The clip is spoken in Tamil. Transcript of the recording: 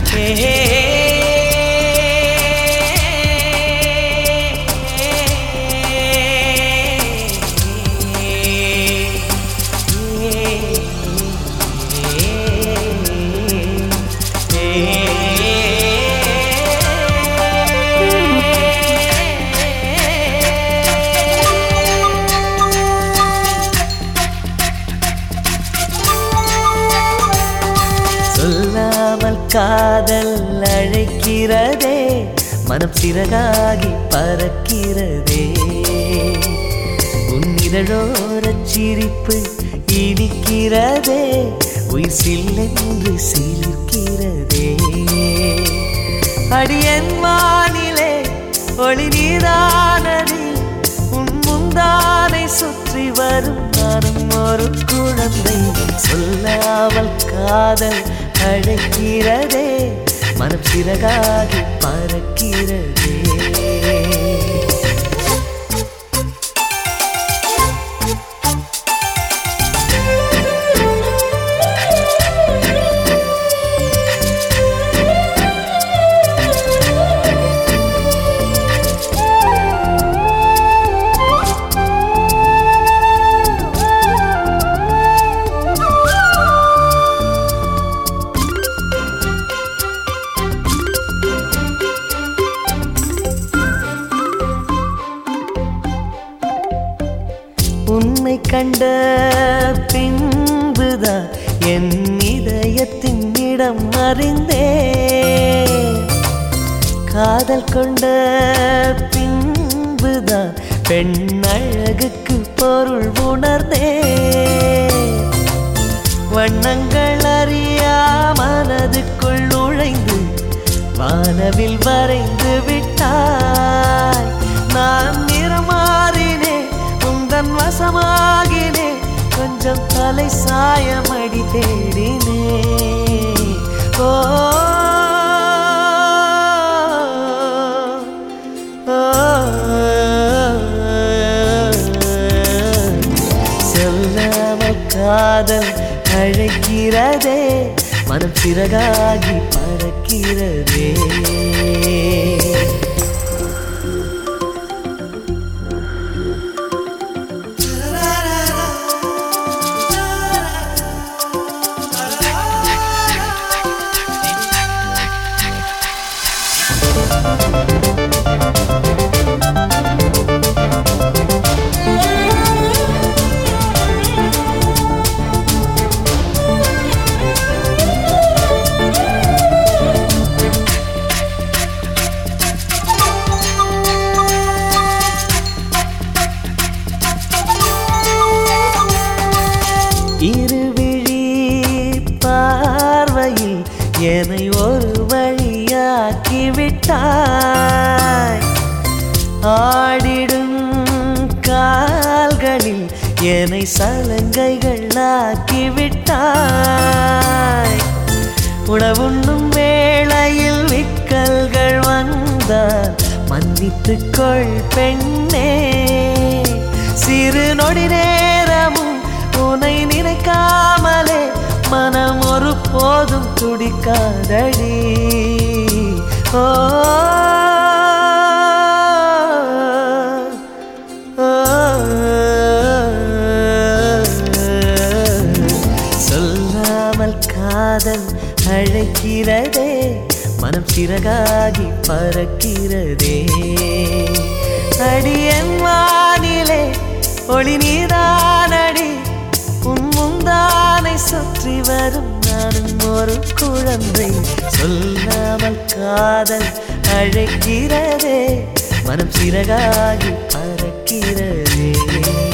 சொல்லாமல் காதல் அழைக்கிறதே மனம் சிறகாகி பறக்கிறதே உன் இதழோரச் சிரிப்பு இனிக்கிறதே உயிர் சில்லென்று சிலிர்க்கிறதே அடியன் வானிலே ஒளி நீதானடி உன் முந்தானை சுற்றி வரும் நானும் ஒரு குழந்தை சொல்லாமல் காதல் அழைக்கிறதே மனம் சிறகாகி பறக்கிறதே உன்னை கண்ட பின்புதான் என் இதயத்தின் இடம் அறிந்தே காதல் கொண்ட பின்புதான் பெண் அழகுக்கு பொருள் உணர்ந்தே வண்ணங்கள் அறியா மனதுக்குள் நுழைந்து வானவில் வரைந்து விட்டாய் நான் நிறமாறினேன் உந்தன் வசமாகினே கொஞ்சம் தலை சாயமடி தேடினே ஓ சொல்லாமல் காதல் அழைக்கிறதே மனம் சிறகாகி பறக்கிறதே இருவிழி பார்வையில் என்னை ஒரு வழியாக்கி விட்டாய் ஆடிடும் கால்களில் என்னை சலங்கைகள் ஆக்கி விட்டாய் உணவுண்ணும் வேளையில் விக்கல்கள் வந்தால் மன்னித்துக் கொள் பெண்ணே சிறு நொடி நேரமும் உனை நினைக்காமலே மனம் ஒரு போதும் துடிக்காதடி ஓ சொல்லாமல் காதல் அழைக்கிறதே மனம் சிறகாகி பறக்கிறதே அடியன் வானிலே ஒளி நீதானடி உன் முந்தானை சுற்றி வரும் நானும் ஒரு குழந்தை சொல்லாமல் காதல் அழைக்கிறதே மனம் சிறகாகி பறக்கிறதே